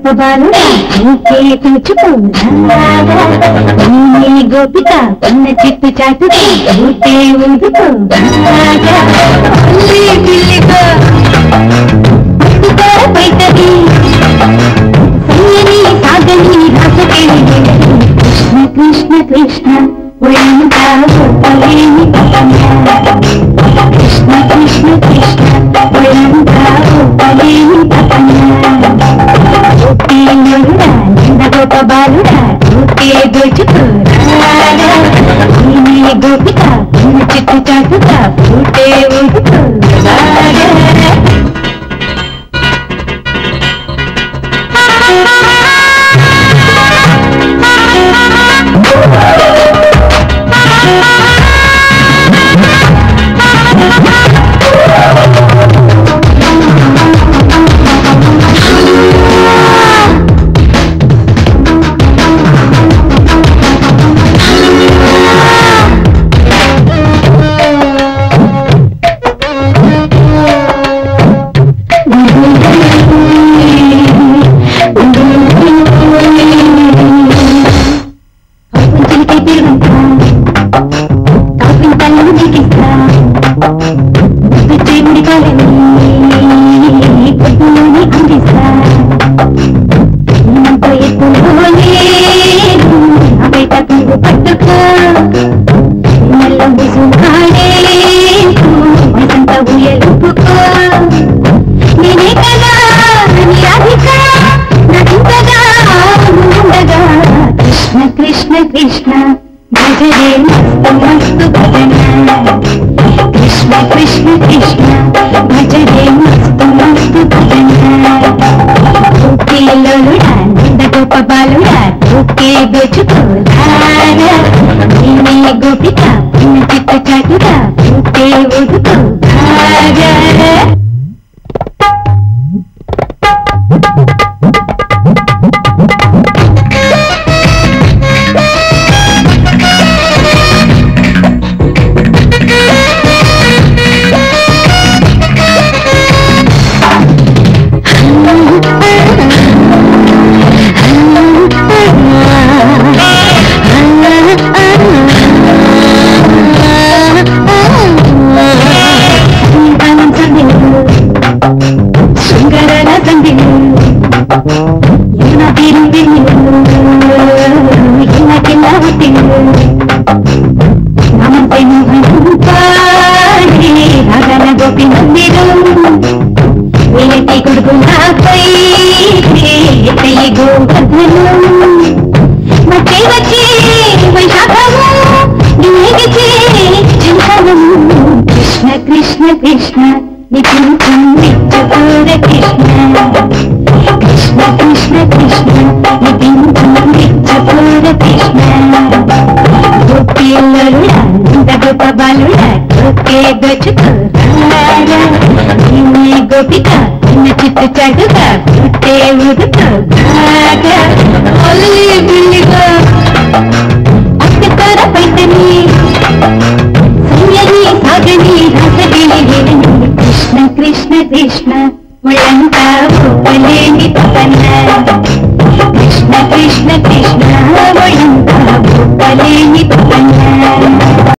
గోపబాలు ఇంకే కూర్చుకోరా నీ గోపిక ఉన్న చిట్టు చాటుకు ఊటే ఊదుకో పిల్లిగా పైతది సయ్యని సాగని రాసకేళి కృష్ణ కృష్ణ కృష్ణ ఒళ్ళంతా ఒప్పలేని కృష్ణ కృష్ణ కృష్ణ ఒళ్ళంతా ఒప్పలేని గోపీనుడా నందగోప బాలుడా గోపే దోచుకోరా నీ గోపిక ఉన్న చిట్టు చాటుగా ఊటే ఊదుకోరా చిలికే తిరుగుతా కాపిన తల్లు చికిస్తా చెవుడి కలని పొద్దులోని అందిస్తా నేనంతో ఎత్తులోనే నా బయట పువ్వు పట్టుకో నెల్లో ముసుమాడే వసంత ఊయలుపుకో నేనే కదా నీ రాధిక నదింతగా ఉండగా కృష్ణ కృష్ణ కృష్ణ భజరే మస్తు మస్తు భజన కృష్ణ కృష్ణ కృష్ణ భజరే మస్తు మస్తు భజన గోపీలోలుడా నంద గోప బాలుడా గోపే దోచుకోరా నేనే గోపిక ఉన్న చిత్త చాటుగా గోపే ఒదుకోరా శృంగరల సంధిలు ఎన్న తిరుగిలు ఎన్న కిల్ల హుట్టిలు నమస్తే పాడి రాగల గోపి మందిరు వీలటి కొడుకు నాపై ఎత్తయ్య గోవర్ధను వచ్చే వచ్చే వైశాఖము నీగిచే చింతనము కృష్ణ కృష్ణ కృష్ణ నిత్యం నిత్యపూర కృష్ణ కృష్ణ కృష్ణ కృష్ణ నిత్యం నిత్యపూర కృష్ణ గోపిల్లలుడా నంద గోప బాలుడా గోపే దోచుకోరా నిన్నే గోపిక నిన్న చిట్టు చాటుగా పుట్టే ఉదుకో బాగా ఒల్లి బిల్లిగా అక్కతోర పైతని సయ్యని సాగని రాసగిలి కృష్ణ కృష్ణ కృష్ణ ఒళ్ళంతా ఒప్పలేని పవన